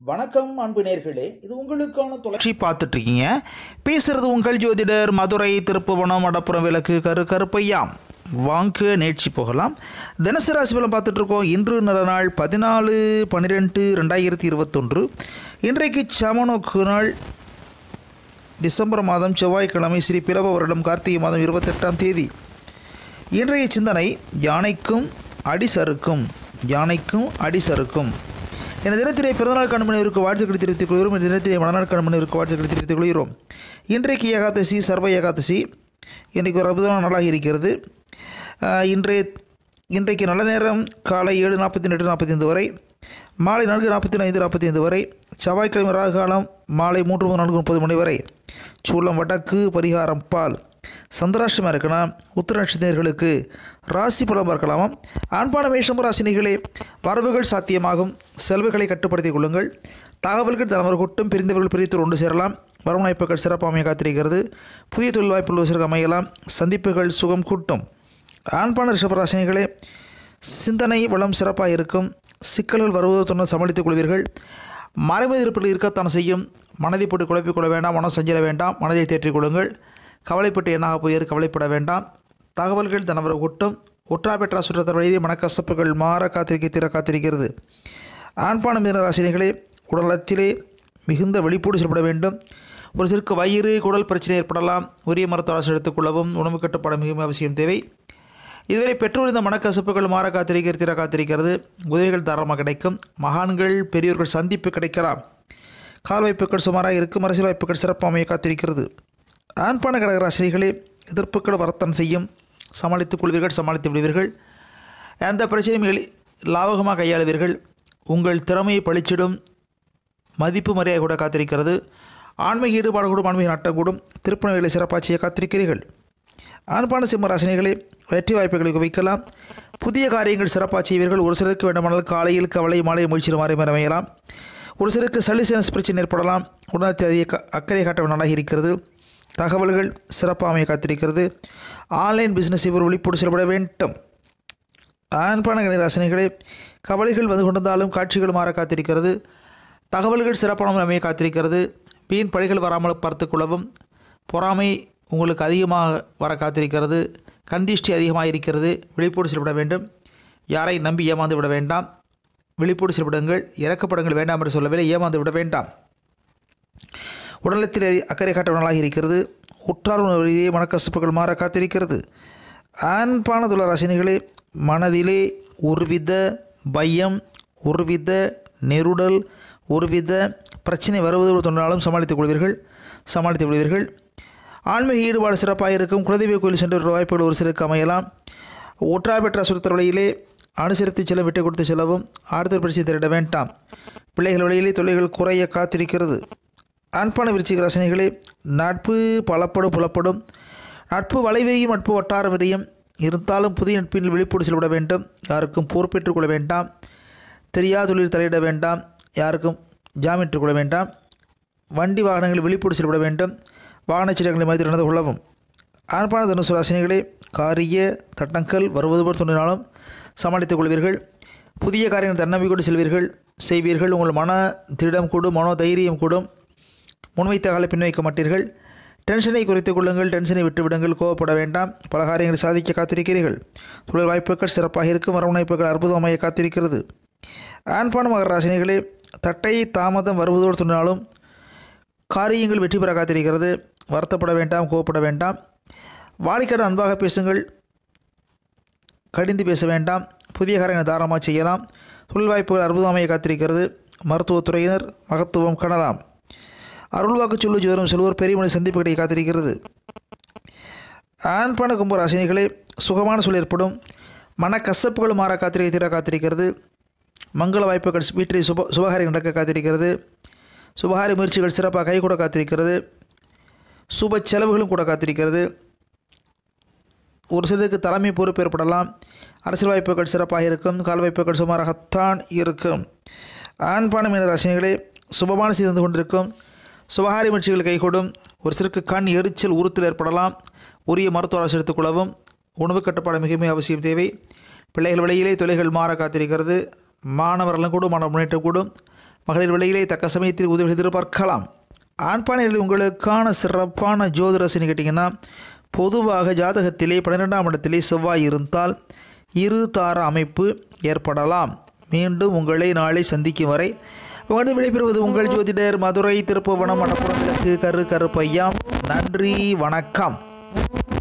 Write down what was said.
வணக்கம் அன்பு நேர்களே இது உங்களுக்கான தொலை தொலைச்சி பார்த்துட்டு இருக்கீங்க பேசுறது உங்கள் ஜோதிடர் மதுரை திருப்புவனம் மடப்புறம் விளக்கு கரு கருப்பையாம் வாங்க நேர்ச்சி போகலாம் தினசரி ராசி பலன் பார்த்துட்டு இருக்கோம் இன்று நல்ல நாள் பதினாலு பன்னிரெண்டு ரெண்டாயிரத்தி இருபத்தொன்று இன்றைக்கு சமநோக்கு நாள் டிசம்பர் மாதம் செவ்வாய்க்கிழமை ஸ்ரீ பிறவ வருடம் கார்த்திகை மாதம் இருபத்தெட்டாம் தேதி இன்றைய சிந்தனை யானைக்கும் அடிசறுக்கும் யானைக்கும் அடிசறுக்கும் என தினத்திலே பிறந்தநாள் கண்மணிவருக்கு வாழ்த்துக்களை தெரிவித்துக் கொள்கிறோம் இந்த தினத்திலே மனநாள் கண்மணிவருக்கு வாழ்த்துக்களை தெரிவித்துக் கொள்கிறோம் இன்றைக்கு ஏகாதசி சர்வ ஏகாதசி இன்றைக்கு ஒரு அற்புதமான நாளாக இருக்கிறது ஆஹ், இன்றைய இன்றைக்கு நல்ல நேரம் காலை ஏழு நாற்பத்தி எட்டு நாற்பத்தைந்து வரை மாலை நான்கு நாற்பத்தி ஐந்து நாற்பத்தி ஐந்து வரை செவ்வாய்க்கிழமை ராகு காலம் மாலை மூன்று முதல் நான்கு முப்பது மணி வரை சூளம் வடக்கு பரிகாரம் பால் சந்திராஷ்டமாக இருக்குன்னா உத்திர நட்சத்திரர்களுக்கு ராசி பலம் பார்க்கலாமா ஆண்பான மேஷம் ராசினிகளே வரவுகள் சாத்தியமாகும் செலவுகளை கட்டுப்படுத்திக் கொள்ளுங்கள் தகவல்கள் தலைவர் கூட்டம் பிரிந்தவர்கள் பிரித்து ஒன்று சேரலாம் வரும் வாய்ப்புகள் சிறப்பு அமைய காத்திருக்கிறது புதிய தொழில் வாய்ப்புகள் சிறப்பு அமையலாம் சந்திப்புகள் சுகம் கூட்டும் ஆண்பான ரிஷபராசினிகளே சிந்தனை வளம் சிறப்பாக இருக்கும் சிக்கல்கள் வருவதற்குடன் சமாளித்துக் கொள்வீர்கள் மறைமுக இருப்பில் இருக்கத்தான் செய்யும் மனதை போட்டு குழப்பிக் கொள்ள வேண்டாம் மனம் சஞ்சல வேண்டாம் மனதை தேற்றிக் கொள்ளுங்கள் கவலைப்பட்டு என்னாக போயிரு கவலைப்பட வேண்டாம் தகவல்கள் தனவர கூட்டம் ஒற்றா பெற்றா சுற்றத்தர் வழியிலே மனக்கசப்புகள் மாற காத்திருக்க தீர காத்திருக்கிறது ஆண்பான மீன ராசினிகளே உடலத்திலே மிகுந்த வெளிப்போடு செயல்பட வேண்டும் ஒரு சிறுக்கு வயிறு குடல் பிரச்சனை ஏற்படலாம் உரிய மருத்துவ அரசு எடுத்துக்கொள்ளவும் உணவு கட்டுப்பாடு மிகவும் அவசியம் தேவை இதுவரை பெற்றோர் இந்த மனக்கசப்புகள் மாற காத்திருக்கிறது தீர காத்திருக்கிறது உதவிகள் தாராளமாக கிடைக்கும் மகான்கள் பெரியோர்கள் சந்திப்பு கிடைக்கலாம் கால் வாய்ப்புகள் சுமாராக இருக்கும் அரசியல் வாய்ப்புகள் சிறப்பு அமைய காத்திருக்கிறது ஆண்பான கடகராசினிகளே எதிர்ப்புகள் வரத்தான் செய்யும் சமாளித்துக் கொள்வீர்கள் சமாளித்து விடுவீர்கள் எந்த பிரச்சனையும் எளி லாபகமாக கையாளுவீர்கள் உங்கள் திறமையை பழிச்சிடும் மதிப்பு மரியாதை கூட காத்திருக்கிறது ஆன்மீக ஈடுபாடு கூடும் ஆன்மீக நாட்டம் கூடும் திருப்பணிகளை சிறப்பாக செய்ய காத்திருக்கிறீர்கள் ஆண்பான சிம்ம ராசினிகளை வெற்றி வாய்ப்புகளை குவிக்கலாம் புதிய காரியங்கள் சிறப்பாக செய்வீர்கள் ஒரு சிலருக்கு வேண்டுமானால் காலையில் கவலை மாலை முயற்சியில் மாறி அமையலாம் ஒரு சிலருக்கு சளிசனஸ் பிரச்சனை ஏற்படலாம் உடனத்தை அதிக க- அக்கறை காட்ட வேண்டாக இருக்கிறது தகவல்கள் சிறப்பாக அமைய காத்திருக்கிறது ஆன்லைன் பிஸ்னஸ் இவர் விழிப்போடு செயல்பட வேண்டும் ஆண்பான ராசினிகளே கவலைகள் வந்து கொண்டிருந்தாலும் காட்சிகள் மாற காத்திருக்கிறது தகவல்கள் சிறப்பான அமைய காத்திருக்கிறது வீண் பழிகள் வராமல் பார்த்துக் கொள்ளவும் பொறாமை உங்களுக்கு அதிகமாக வர காத்திருக்கிறது கண்டிஷ்டி அதிகமாக இருக்கிறது விழிப்போடு செயல்பட வேண்டும் யாரை நம்பி ஏமாந்து விட வேண்டாம் விழிப்போடு செயல்படுங்கள் இறக்கப்படுங்கள் வேண்டாம் என்று சொல்லவில்லை ஏமாந்து விட வேண்டாம் உடலத்தில் அக்கறை காட்ட நாளாக இருக்கிறது உற்றார் உணர்விலேயே மனக்கசப்புகள் மாற காத்திருக்கிறது ஆண்பான துளராசினிகளே மனதிலே ஒருவித பயம் ஒருவித நெருடல் ஒருவித பிரச்சனை வருவது தோன்றாலும் சமாளித்துக் கொள்வீர்கள் சமாளித்துக் கொள்வீர்கள் ஆன்மீக ஈடுபாடு சிறப்பாக இருக்கும் குலதெய்வ கோயில் சென்று ஒரு வாய்ப்புகள் ஒரு சிலருக்கு அமையலாம் ஒற்றா பெற்ற சுருத்தர் வழியிலே அனுசரித்து செல்ல விட்டு கொடுத்து செல்லவும் ஆறுதல் பிரச்சனை திரட வேண்டாம் பிள்ளைகள் வழியிலே தொல்லைகள் குறைய காத்திருக்கிறது ஆண்பான விருச்சிக ரசனைகளே நட்பு பலப்படும் புலப்படும் நட்பு வளைவையும் நட்பு வட்டாரம் விரியும் இருந்தாலும் புதிய நட்பில் விழிப்போடு செல்விட வேண்டும் யாருக்கும் பொறுப்பேற்றுக் கொள்ள வேண்டாம் தெரியாத தொழில் தலையிட வேண்டாம் யாருக்கும் ஜாமீன் கொள்ள வேண்டாம் வண்டி வாகனங்கள் விழிப்போடு செல்விட வேண்டும் வாகன சீடங்களை மதித்து நடந்து கொள்ளவும் ஆண்பான தனுசு ராசினிகளே காரிய தட்டங்கள் வருவது போல் தோன்றினாலும் சமாளித்துக் கொள்வீர்கள் புதிய காரியங்கள் தன்னம்பிக்கையோடு செல்வீர்கள் செய்வீர்கள் உங்கள் மன திடம் கூடும் மனோ தைரியம் கூடும் முன்வைத்த காலை பின்வைக்க மாட்டீர்கள் டென்ஷனை குறைத்துக் கொள்ளுங்கள் டென்ஷனை விட்டுவிடுங்கள் கோவப்பட வேண்டாம் பல காரியங்களை சாதிக்க காத்திருக்கிறீர்கள் தொழில் வாய்ப்புகள் சிறப்பாக இருக்கும் வரவணைப்புகள் அற்புதமாக காத்திருக்கிறது ஆண்பான மகர ராசினிகளே தட்டை தாமதம் வருவதோடு சொன்னாலும் காரியங்கள் வெற்றி பெற காத்திருக்கிறது வருத்தப்பட வேண்டாம் கோவப்பட வேண்டாம் வாடிக்கையாளர் அன்பாக பேசுங்கள் கடிந்து பேச வேண்டாம் புதிய காரியங்களை தாராளமாக செய்யலாம் தொழில் வாய்ப்புகள் அற்புதமாக காத்திருக்கிறது மருத்துவத்துறையினர் மகத்துவம் காணலாம் அருள்வாக்கு சொல்லு ஜோதரம் செல்வோர் பெரியமனை சந்திப்பு கிடைக்க காத்திருக்கிறது ஆண்பான கும்ப ராசினிகளே சுகமான சூழல் ஏற்படும் மனக்கசப்புகள் மாற காத்திருக்க தீர காத்திருக்கிறது மங்கள வாய்ப்புகள் வீட்டில் சுப சுபகாரியம் நடக்க காத்திருக்கிறது சுபகாரி முயற்சிகள் சிறப்பாக கைகூட காத்திருக்கிறது சுப செலவுகளும் கூட காத்திருக்கிறது ஒரு சிலருக்கு தலைமை பொறுப்பு ஏற்படலாம் அரசியல் வாய்ப்புகள் சிறப்பாக இருக்கும் கால் வாய்ப்புகள் சுமாராகத்தான் இருக்கும் ஆண்பான மீன ராசினிகளே சுபமான செய்து கொண்டிருக்கும் சுபகாரி முயற்சிகள் கைகூடும் ஒரு சிலருக்கு கண் எரிச்சல் உறுத்தல் ஏற்படலாம் உரிய மருத்துவ அரசு எடுத்துக்கொள்ளவும் உணவு கட்டுப்பாடு மிகவும் அவசியம் தேவை பிள்ளைகள் வழியிலே தொலைகள் மாற காத்திருக்கிறது மாணவர்களும் கூடும் மாணவர் முன்னேற்றம் கூடும் மகளிர் விலையிலே தக்க சமயத்தில் உதவி எதிர்பார்க்கலாம் ஆண்பானையில் உங்களுக்கான சிறப்பான ஜோதிரசின்னு கேட்டிங்கன்னா பொதுவாக ஜாதகத்திலே பன்னிரெண்டாம் இடத்திலே செவ்வாய் இருந்தால் இரு தார அமைப்பு ஏற்படலாம் மீண்டும் உங்களை நாளை சந்திக்கும் வரை உங்களது விடைபெறுவது உங்கள் ஜோதிடர் மதுரை திருப்புவனம் மணப்புறம் விளக்கு கரு கருப்பையா நன்றி வணக்கம்